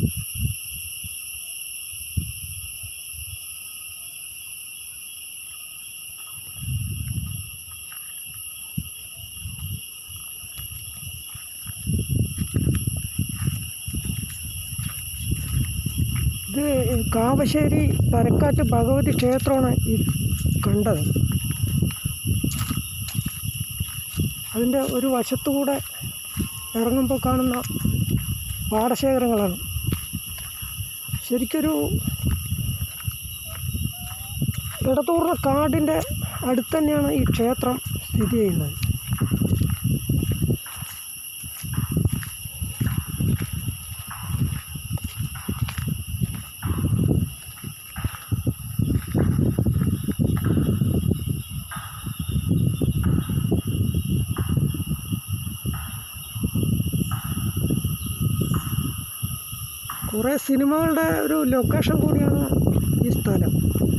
ഇത് കാവശ്ശേരി പരക്കാറ്റ് ഭഗവതി ക്ഷേത്രമാണ് ഈ കണ്ടത് അതിൻ്റെ ഒരു വശത്തുകൂടെ ഇറങ്ങുമ്പോൾ കാണുന്ന പാടശേഖരങ്ങളാണ് ശരിക്കൊരു ഇടത്തൂർന്ന കാടിൻ്റെ അടുത്ത് തന്നെയാണ് ഈ ക്ഷേത്രം സ്ഥിതി ചെയ്യുന്നത് കുറേ സിനിമകളുടെ ഒരു ലൊക്കേഷൻ കൂടിയാണ് ഈ സ്ഥലം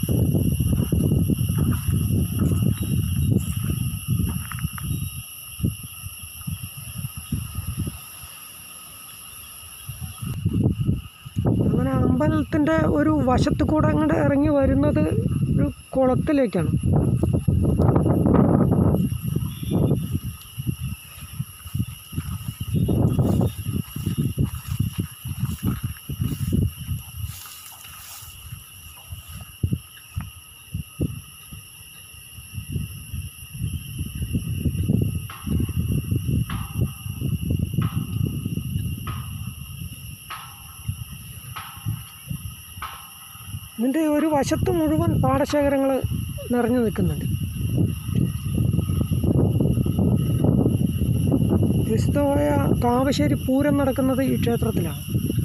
അങ്ങനെ അമ്പലത്തിൻ്റെ ഒരു വശത്ത് കൂടെ അങ്ങോട്ട് ഇറങ്ങി വരുന്നത് ഒരു കുളത്തിലേക്കാണ് ഇതിൻ്റെ ഒരു വശത്ത് മുഴുവൻ പാടശേഖരങ്ങൾ നിറഞ്ഞു നിൽക്കുന്നുണ്ട് പ്രസിദ്ധമായ കാവശ്ശേരി പൂരം നടക്കുന്നത് ഈ ക്ഷേത്രത്തിലാണ്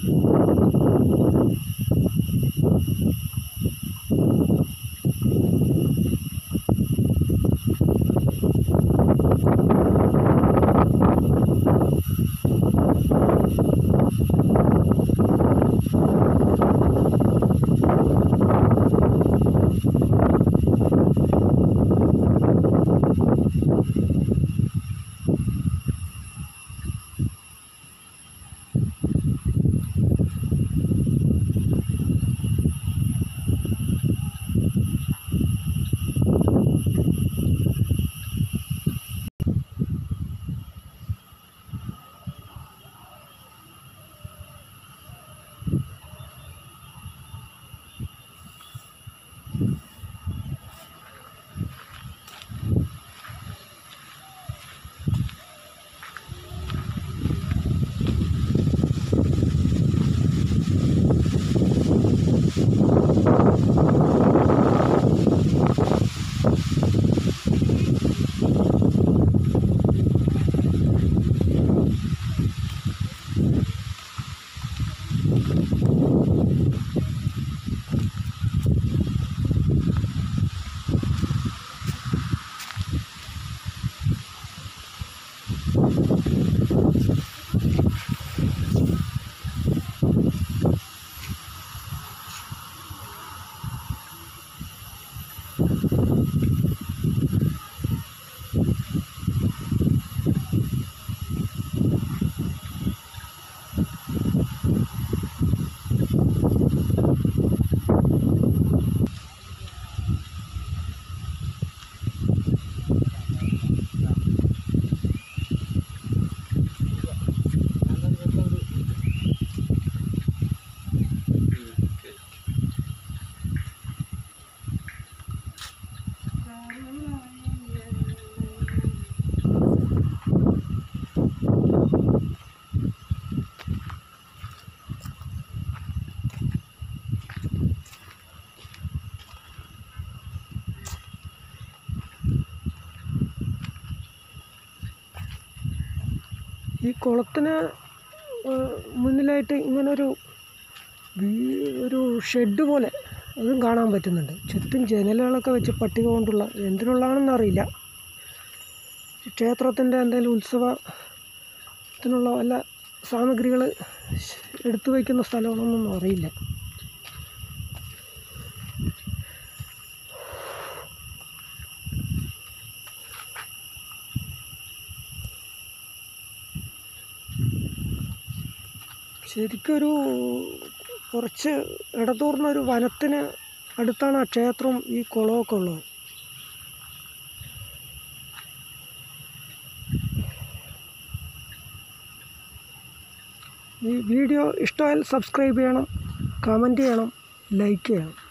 ഈ കുളത്തിന് ഏഹ്, മുന്നിലായിട്ട് ഇങ്ങനൊരു വീ- ഒരു ഷെഡ് പോലെ അതും കാണാൻ പറ്റുന്നുണ്ട് ചുറ്റും ജനലുകളൊക്കെ വെച്ച് പട്ടിക കൊണ്ടുള്ള എന്തിനുള്ളതാണെന്ന് അറിയില്ല ക്ഷേത്രത്തിൻ്റെ എന്തെങ്കിലും ഉത്സവത്തിനുള്ള വല്ല സാമഗ്രികൾ എടുത്തു വയ്ക്കുന്ന സ്ഥലമാണെന്നൊന്നും അറിയില്ല ശരിക്കൊരു കുറച്ച് ഇടതൂർന്നൊരു വനത്തിന് അടുത്താണ് ആ ക്ഷേത്രവും ഈ കുളമൊക്കെ ഉള്ളത് ഈ വീഡിയോ ഇഷ്ടമായാൽ സബ്സ്ക്രൈബ് ചെയ്യണം കമൻറ്റ് ചെയ്യണം ലൈക്ക് ചെയ്യണം